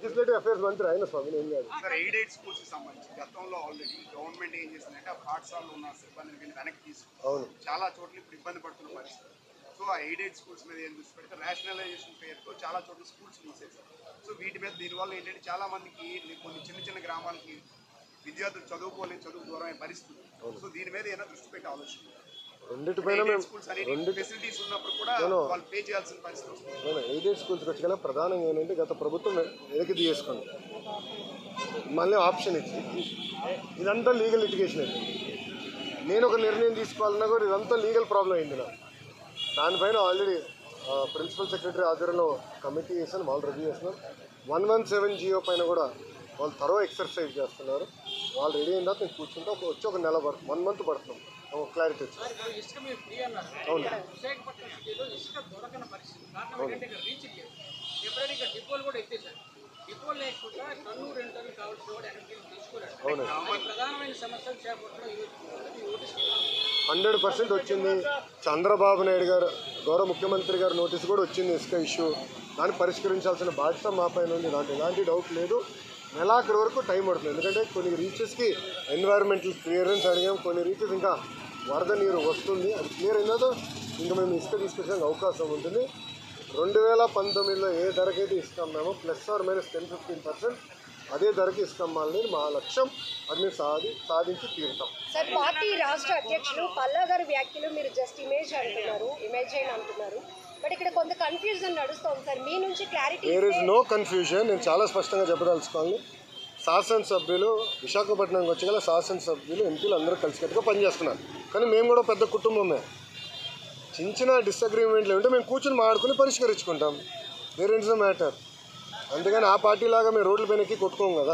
Legislative affairs మంత్రి ఆయన స్వామి ఏం కాదు సార్ ఎయిడెడ్ స్కూల్స్ కి సంబంధించి గతంలో ఆల్రెడీ గవర్నమెంట్ ఏం చేసిందంటే ఆ పాఠశాలలో ఉన్న సిబ్బందిని వీళ్ళు వెనక్కి తీసుకుంది అవును చాలా చోట్ల ఇప్పుడు ఇబ్బంది పడుతున్న పరిస్థితి సో ఆ ఎయిడెడ్ స్కూల్స్ మీద ఏం దృష్టి పెడితే రేషనలైజేషన్ పేరుతో చాలా చోట్ల స్కూల్స్ మూసేశారు సో వీటి మీద దీనివల్ల ఏంటంటే చాలా మందికి కొన్ని చిన్న చిన్న గ్రామాలకి విద్యార్థులు చదువుకోలేని చదువు దూరం అయ్యే పరిస్థితి సో దీని మీద ఏమైనా దృష్టి పెట్టి ఆలోచన రెండిటిపైన మేము స్కూల్స్ అనేది ఫెసిలిటీస్ ఉన్నప్పుడు కూడా వాళ్ళు పే చేయాల్సిన పరిస్థితి వస్తుంది నేను ఎయిడెడ్ స్కూల్స్కి వచ్చి గల ప్రధానంగా ఏంటంటే గత ప్రభుత్వం వెనక్కి తీసేసుకుంది మళ్ళీ ఆప్షన్ ఇచ్చి ఇదంతా లీగల్ లిటిగేషన్ అయిపోయింది నేను ఒక నిర్ణయం తీసుకోవాలన్నా కూడా ఇదంతా లీగల్ ప్రాబ్లం అయింది నాకు దానిపైన ఆల్రెడీ ప్రిన్సిపల్ సెక్రటరీ ఆధ్వర్యంలో కమిటీ చేసాను వాళ్ళు రెడీ చేస్తున్నారు వన్ వన్ సెవెన్ జియో పైన కూడా వాళ్ళు త్వరగా ఎక్సర్సైజ్ చేస్తున్నారు వాళ్ళు రెడీ అయిన తర్వాత నేను కూర్చుంటే ఒక వచ్చి ఒక నెల పడుతుంది వన్ మంత్ పడుతున్నాం ఒక క్లారిటీ వచ్చింది ఇప్పుడు ఇసుక మీరు ఫ్రీ అన్నారు అవును. ఇక్కడ విశాఖపట్నం సిటీలో ఇసుక దొరకని పరిస్థితి కారణం ఏంటంటే ఇక్కడ రీచ్ లేదు ఎప్పుడైనా ఇక్కడ డిపోలు కూడా ఎత్తేసారు డిపోలు లేకుండా టన్ను రెండు టన్ను కావాల్సిన వాడు ఎక్కడికి వెళ్ళి తీసుకోలేడు అవును. అది ప్రధానమైన సమస్య విశాఖపట్నం ఈరోజు ఈ నోటీస్ హండ్రెడ్ పర్సెంట్ వచ్చింది చంద్రబాబు నాయుడు గారు గౌరవ ముఖ్యమంత్రి గారు నోటీస్ కూడా వచ్చింది ఇసుక ఇష్యూ దాన్ని పరిష్కరించాల్సిన బాధ్యత మా పైన ఉంది దాంట్లో ఎలాంటి డౌట్ లేదు నెలాఖరు వరకు టైం పడుతుంది ఎందుకంటే కొన్ని రీచెస్కి ఎన్వైరన్మెంటల్ క్లియరెన్స్ అడిగాం కొన్ని రీచెస్ ఇంకా వరద నీరు వస్తుంది అది క్లియర్ అయిన తర్వాత ఇంకా మేము ఇసుక తీసుకొచ్చడానికి అవకాశం ఉంటుంది రెండు వేల పంతొమ్మిదిలో ఏ ధరకైతే ఇసుక అమ్మామో plus or minus ten fifteen percent అదే ధరకి ఇసుక అమ్మాలని మా లక్ష్యం అది మేము సాధి సాధించి తీరుతాం సార్ పార్టీ రాష్ట్ర అధ్యక్షులు పల్లా గారి వ్యాఖ్యలు మీరు జస్ట్ ఇమేజ్ అంటున్నారు ఇమేజ్ అయిన అంటున్నారు బట్ ఇక్కడ కొంత కన్ఫ్యూజన్ నడుస్తోంది సార్ మీ నుంచి clarity there is no confusion నేను చాలా స్పష్టంగా చెప్పదలుచుకోవాలి శాసనసభ్యులు విశాఖపట్నంకి వచ్చి గల శాసనసభ్యులు ఎంపీలు అందరూ కలిసికట్టుగా పనిచేస్తున్నారు కానీ మేము కూడా పెద్ద కుటుంబమే చిన్న చిన్న డిసగ్రిమెంట్లు ఉంటే మేము కూర్చొని మాట్లాడుకుని పరిష్కరించుకుంటాం దేర్ ఇస్ ద మ్యాటర్ అందుకని ఆ పార్టీ లాగా మేము రోడ్ల పైన ఎక్కి కొట్టుకోం కదా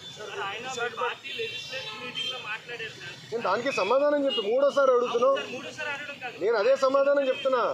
నేను దానికి సమాధానం చెప్పి మూడోసారి అడుగుతున్నావు నేను అదే సమాధానం చెప్తున్నా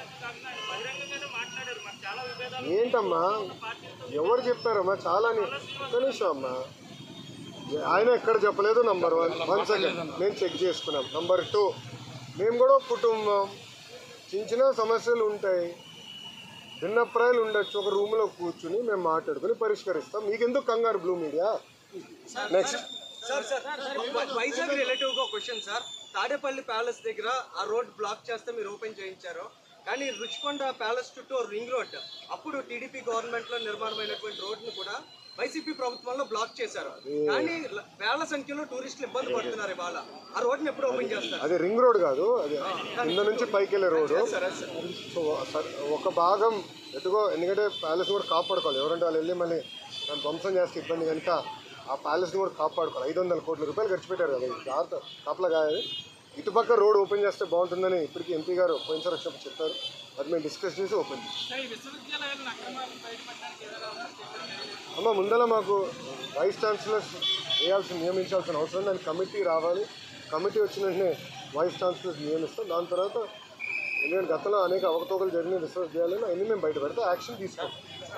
ఏంటమ్మా ఎవరు చెప్పారమ్మా చాలా కనీసం అమ్మా ఆయన ఎక్కడ చెప్పలేదు నంబర్ వన్ వన్ సెకండ్ మేము చెక్ చేసుకున్నాం నంబర్ టూ మేము కూడా ఒక కుటుంబం చిన్న చిన్న సమస్యలు ఉంటాయి భిన్నప్రాయాలు ఉండొచ్చు ఒక రూమ్లో కూర్చుని మేము మాట్లాడుకుని పరిష్కరిస్తాం మీకెందుకు కంగారు blue media next sir sir Vizag relative గా క్వశ్చన్ సార్ తాడేపల్లి ప్యాలెస్ దగ్గర ఆ రోడ్ బ్లాక్ చేస్తే మీరు ఓపెన్ చేయించారు కానీ రుచికొండ ప్యాలెస్ చుట్టూ రింగ్ రోడ్ అప్పుడు టీడీపీ గవర్నమెంట్ లో నిర్మాణమైనటువంటి రోడ్ ను కూడా వైసీపీ ప్రభుత్వంలో బ్లాక్ చేశారు కానీ ల- వేల సంఖ్యలో టూరిస్టులు ఇబ్బంది పడుతున్నారు ఇవాళ ఆ రోడ్ ని ఎప్పుడు ఓపెన్ చేస్తారు అది రింగ్ రోడ్ కాదు అది కింద నుంచి పైకి వెళ్ళే రోడ్డు సో సర్- ఒక భాగం ఎటుగో ఎందుకంటే ప్యాలెస్ కూడా కాపాడుకోవాలి ఎవరంటే వాళ్ళు వెళ్ళి మళ్ళీ దాన్ని ధ్వంసం చేస్తే ఇబ్బంది కనుక ఆ ప్యాలెస్ని కూడా కాపాడుకోవాలి ఐదు వందల కోట్ల రూపాయలు ఖర్చు పెట్టారు కదా ఇది జాగ్రత్త కాపలా కాదు ఇటుపక్క రోడ్ ఓపెన్ చేస్తే బాగుంటుందని ఇప్పటికీ ఎంపీ గారు పోయినసారి వచ్చినప్పుడు చెప్పారు అది మేము డిస్కస్ చేసి ఓపెన్ చేస్తాం ఈ విశ్వవిద్యాలయాలను అక్రమాలను బయటపడడానికి ఏదైనా అవకాశం అమ్మ ముందర మాకు వైస్ ఛాన్సలర్స్ వేయాల్సిన నియమించాల్సిన అవసరం ఉంది. దానికి కమిటీ రావాలి కమిటీ వచ్చిన వెంటనే వైస్ ఛాన్సలర్స్ నియమిస్తాం దాని తర్వాత ఎందుకంటే గతంలో అనేక అవకతవకలు జరిగిన విశ్వవిద్యాలయాలు అన్ని మేము బయట పెడితే యాక్షన్ తీసుకుంటాం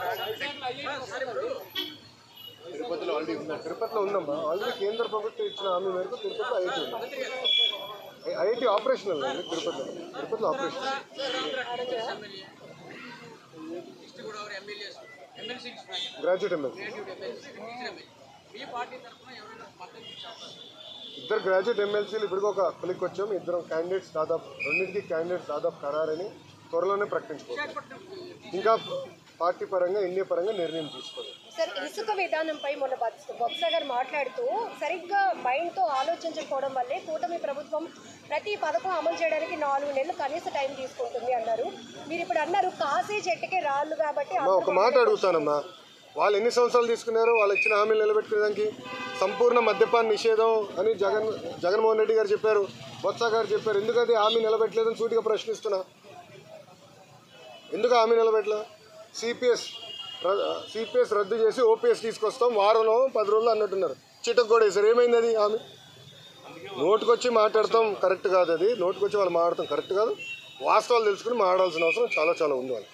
తిరుపతిలో ఆల్రెడీ ఉందా తిరుపతిలో ఉందమ్మా ఆల్రెడీ కేంద్ర ప్రభుత్వం ఇచ్చిన హామీ మేరకు తిరుపతిలో ఐఐటీ ఉంది ఐఐటీ ఆపరేషనల్ ఉంది తిరుపతిలో తిరుపతిలో operation east Godavari MLAs MLC graduate MLC మీ పార్టీ తరఫున ఎవరైనా మద్దతు ఇచ్చే అవకాశం ఉందా? ఇద్దరు గ్రాడ్యుయేట్ ఎమ్మెల్సీలు ఇప్పటికి ఒక కొలిక్ వచ్చాం ఇద్దరు క్యాండిడేట్స్ దాదాపు రెండింటికి క్యాండిడేట్స్ దాదాపు ఖరారని త్వరలోనే ప్రకటించుకోవాలి ఇంకా పార్టీ పరంగా ఇండియా పరంగా నిర్ణయం తీసుకోవాలి సార్ ఇసుక విధానంపై మొన్న బొత్స బొత్స గారు మాట్లాడుతూ సరిగ్గా మైండ్తో ఆలోచించకపోవడం వల్లే కూటమి ప్రభుత్వం ప్రతి పథకం అమలు చేయడానికి నాలుగు నెలలు కనీస టైం తీసుకుంటుంది అన్నారు మీరు ఇప్పుడు అన్నారు కాసే చెట్టుకే రాళ్ళు కాబట్టి అమ్మా ఒక మాట అడుగుతానమ్మా వాళ్ళు ఎన్ని సంవత్సరాలు తీసుకున్నారో వాళ్ళు ఇచ్చిన హామీలు నిలబెట్టుకోవడానికి సంపూర్ణ మద్యపాన నిషేధం అని జగన్ జగన్మోహన్ రెడ్డి గారు చెప్పారు బొత్స గారు చెప్పారు ఎందుకు అది హామీ నిలబెట్టలేదని సూటిగా ప్రశ్నిస్తున్నా ఎందుకు హామీ నిలబెట్టలే సిపిఎస్ సిపిఎస్ రద్దు చేసి ఓపీఎస్ తీసుకొస్తాం వారంలో పది రోజులు అన్నట్టున్నారు చిట్టకు కూడా వేసారు ఏమైంది అది హామీ నోటుకొచ్చి మాట్లాడతాం కరెక్ట్ కాదు అది నోటుకొచ్చి వాళ్ళు మాట్లాడతాం కరెక్ట్ కాదు వాస్తవాలు తెలుసుకుని మాట్లాడాల్సిన అవసరం చాలా చాలా ఉంది వాళ్ళు